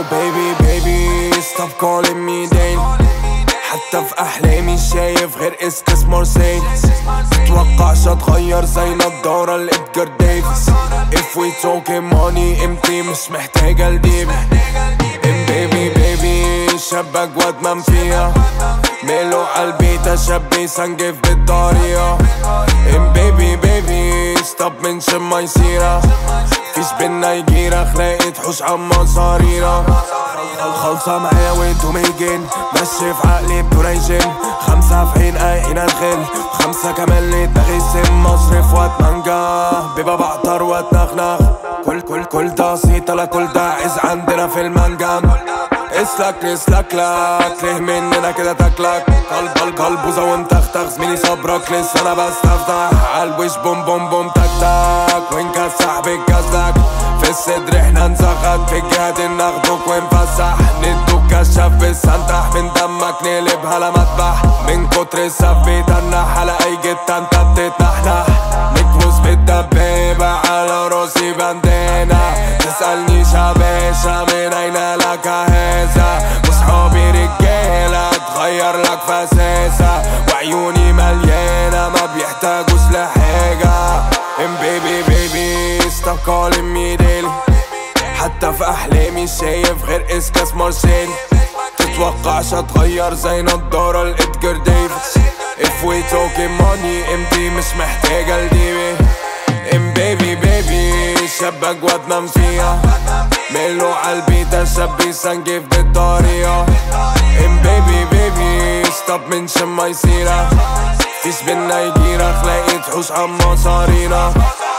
baby baby stop calling me daily حتى في احلامي شايف غير اسكس مرسيدس متوقعش اتغير زي نضارة لإدجار ديفيس If we talking money امتي مش محتاجة لديبي ام بيبي بيبي شاب اجود من فيها ميلو قلبي تشبي سنجف بالضارية ام بيبي بيبي ستوب منشن ما يصيرها فيش بينا يجيرة خلاقي تحوش عما صاريرة خلصة معايا وانتو ميجين ماشي في عقلي بدوريجين خمسة في عين اين ادخل خمسة كمان اللي دماغي سم مصرف وقت مانجا بيبا بعطر واتنخنخ كل كل كل ده صيت لا كل ده عز عندنا في المنجم اسلك اسلك لك ليه مننا كده تاكلك قلب قلب قلب وزا وانتختخ زميلي صبرك لسه انا بستفتح عالوش بوم بوم بوم تك تك وين كسح بكسلك في الصدر احنا نزغط في الجهاد ناخدوك ونفسح ندوك كشاف بالسنتح من دمك نقلبها لمذبح من كتر السف بيتنح على اي جتة انت بتتنحنح نكروس بالدبابة على راسي بندانة تسألنيش يا باشا من اين لك هذا وصحابي رجالة تغير لك فساسة وعيوني مليانة ما بيحتاجوش لحاجة ام بيبي بيبي stop calling me daily حتى في احلامي شايف غير اسكاس مارسيل تتوقعش اتغير زي نضارة لإدجار ديفيس If we talking money امتي مش محتاجة لديبي ام بيبي بيبي شاب اجود من فيها ميلو قلبي ده شاب يسنجف بالطريقة ام بيبي بيبي ستوب منشن ما يصيرها فيش بينا يجيرة خلاقي تحوش عما صارينا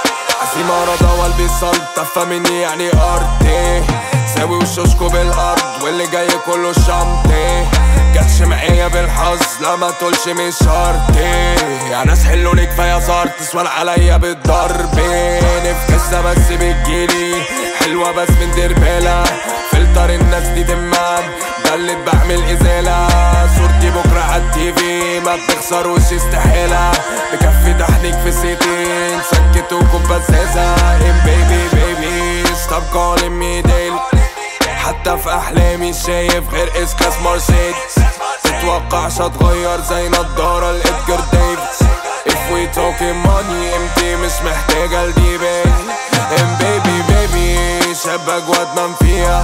عزيمة رضا والبي صلب تفهمني يعني ارتي ساوي وشوشكو بالارض واللي جاي كله شنطي جاتش معايا بالحظ لا ما تقولش مش شرطي يا ناس حلوني كفايه صار تسوان عليا بالضرب نفكسة بس بتجيلي حلوة بس من دربالة فلتر الناس دي دمام ده اللي بعمل ازالة صورتي بكرة على التيفي ما بتخسروش استحالة بكفي تحنيك في سيتي سكتوكم بزازة ام بيبي بيبي ستوب كولين مي ديلي حتى في احلامي شايف غير اسكاس مرسيدس تتوقعش اتغير زي نضارة لإدجار ديفيس If we talking money امتي مش محتاجة لديبي ام بيبي بيبي شاب اجود من فيها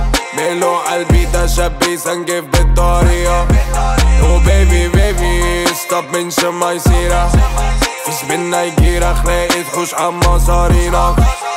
ميلو قلبي ده شاب يسنجف بالطريقة او بيبي بيبي ستوب منشن ما يصيرها فيش بينا يجيرة خلاقي تحوش عما صارينا